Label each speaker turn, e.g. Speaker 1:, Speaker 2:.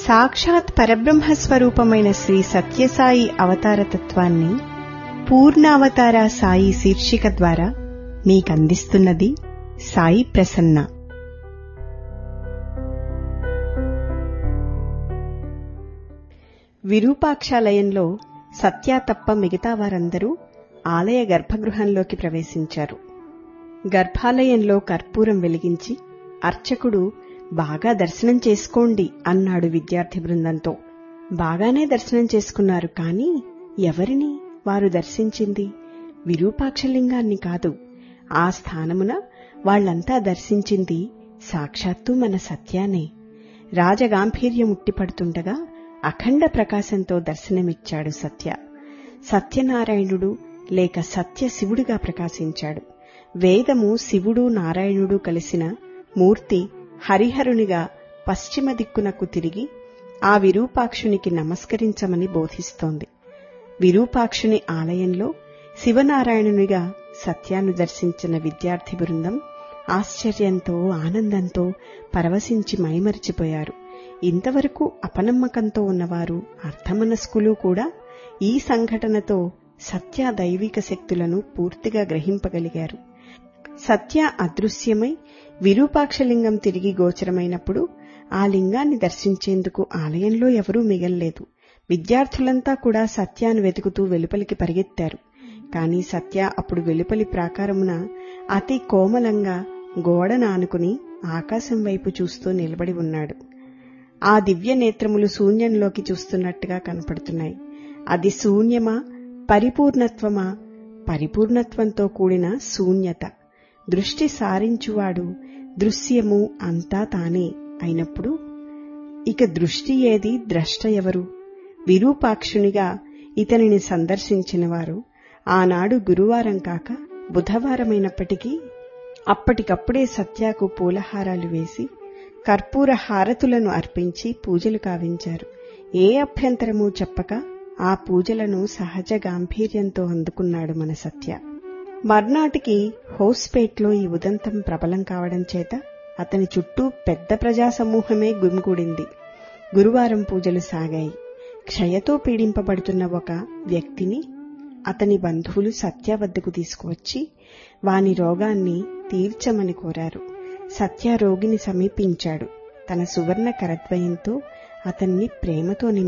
Speaker 1: సాక్షాత్ పరబ్రహ్మ స్వరూపమైన శ్రీ సత్యసాయి అవతారతత్వాన్ని పూర్ణావతార సాయి శీర్షిక ద్వారా మీకందిస్తున్నది సాయి ప్రసన్న విరూపాక్షాలయంలో సత్య తప్ప మిగతా వారందరూ ఆలయ గర్భగృహంలోకి ప్రవేశించారు గర్భాలయంలో కర్పూరం వెలిగించి అర్చకుడు బాగా దర్శనం చేసుకోండి అన్నాడు విద్యార్థి బృందంతో బాగానే దర్శనం చేసుకున్నారు కాని ఎవరిని వారు దర్శించింది విరూపాక్షలింగాన్ని కాదు ఆ స్థానమున వాళ్లంతా దర్శించింది సాక్షాత్తు మన సత్యానే రాజగాంభీర్యం ఉట్టిపడుతుండగా అఖండ ప్రకాశంతో దర్శనమిచ్చాడు సత్య సత్యనారాయణుడు లేక సత్య శివుడిగా ప్రకాశించాడు వేదము శివుడు నారాయణుడు కలిసిన మూర్తి హరిహరునిగా పశ్చిమ దిక్కునకు తిరిగి ఆ విరూపాక్షునికి నమస్కరించమని బోధిస్తోంది విరూపాక్షుని ఆలయంలో శివనారాయణునిగా సత్యాను దర్శించిన విద్యార్థి బృందం ఆశ్చర్యంతో ఆనందంతో పరవశించి మైమరిచిపోయారు ఇంతవరకు అపనమ్మకంతో ఉన్నవారు అర్థమనస్కులు కూడా ఈ సంఘటనతో సత్య దైవిక శక్తులను పూర్తిగా గ్రహింపగలిగారు సత్య అదృశ్యమై విరూపాక్షలింగం తిరిగి గోచరమైనప్పుడు ఆ లింగాన్ని దర్శించేందుకు ఆలయంలో ఎవరూ మిగల్లేదు విద్యార్థులంతా కూడా సత్యాను వెతుకుతూ వెలుపలికి పరిగెత్తారు కాని సత్య అప్పుడు వెలుపలి ప్రాకారమున అతి కోమలంగా గోడన ఆనుకుని ఆకాశం వైపు చూస్తూ నిలబడి ఉన్నాడు ఆ దివ్య నేత్రములు శూన్యంలోకి చూస్తున్నట్టుగా కనపడుతున్నాయి అది శూన్యమా పరిపూర్ణత్వమా పరిపూర్ణత్వంతో కూడిన శూన్యత దృష్టి సారించువాడు దృశ్యము అంతా తానే అయినప్పుడు ఇక దృష్టి ఏది ద్రష్ట ఎవరు విరూపాక్షునిగా ఇతనిని సందర్శించిన వారు ఆనాడు గురువారం కాక బుధవారమైనప్పటికీ అప్పటికప్పుడే సత్యాకు పూలహారాలు వేసి కర్పూర హారతులను అర్పించి పూజలు కావించారు ఏ అభ్యంతరమూ చెప్పక ఆ పూజలను సహజ గాంభీర్యంతో అందుకున్నాడు మన సత్య మర్నాటికి హౌస్పేట్లో ఈ ఉదంతం ప్రబలం కావడం చేత అతని చుట్టూ పెద్ద ప్రజా సమూహమే గుమిగూడింది గురువారం పూజలు సాగాయి క్షయతో పీడింపబడుతున్న ఒక వ్యక్తిని అతని బంధువులు సత్య వద్దకు తీసుకువచ్చి వాని రోగాన్ని తీర్చమని కోరారు సత్య రోగిని సమీపించాడు తన సువర్ణ కరద్వయంతో అతన్ని ప్రేమతో